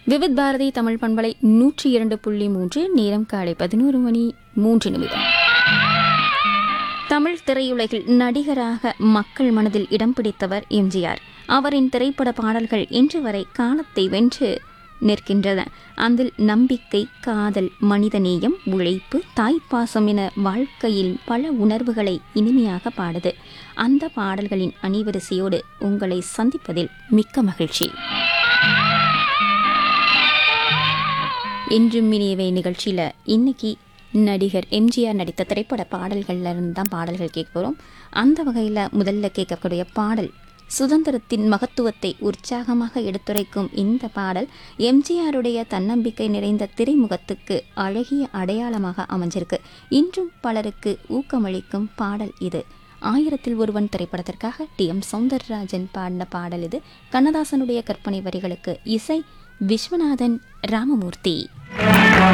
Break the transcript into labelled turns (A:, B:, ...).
A: விவித் பாரதி தமிழ் பண்பலை நூற்றி இரண்டு புள்ளி மூன்று நேரம் காலை பதினோரு மணி மூன்று நிமிடம் தமிழ் திரையுலகில் நடிகராக மக்கள் மனதில் இடம் பிடித்தவர் எம்ஜிஆர் அவரின் திரைப்பட பாடல்கள் இன்று வரை காலத்தை வென்று நிற்கின்றன அதில் நம்பிக்கை காதல் மனிதநேயம் உழைப்பு தாய்ப்பாசம் என வாழ்க்கையில் பல உணர்வுகளை இனிமையாக பாடுது அந்த பாடல்களின் அணிவரிசையோடு உங்களை சந்திப்பதில் மிக்க மகிழ்ச்சி என்றும் இனியவை நிகழ்ச்சியில் இன்னைக்கு நடிகர் எம்ஜிஆர் நடித்த திரைப்பட பாடல்கள்ல இருந்து தான் பாடல்கள் கேட்க போகிறோம் அந்த வகையில் முதல்ல கேட்கக்கூடிய பாடல் சுதந்திரத்தின் மகத்துவத்தை உற்சாகமாக எடுத்துரைக்கும் இந்த பாடல் எம்ஜிஆருடைய தன்னம்பிக்கை நிறைந்த திரைமுகத்துக்கு அழகிய அடையாளமாக அமைஞ்சிருக்கு இன்றும் பலருக்கு ஊக்கமளிக்கும் பாடல் இது ஆயிரத்தில் ஒருவன் திரைப்படத்திற்காக டி எம் சௌந்தரராஜன் பாடின பாடல் இது கண்ணதாசனுடைய கற்பனை வரிகளுக்கு இசை விஸ்வநாதன் ராமமூர்த்தி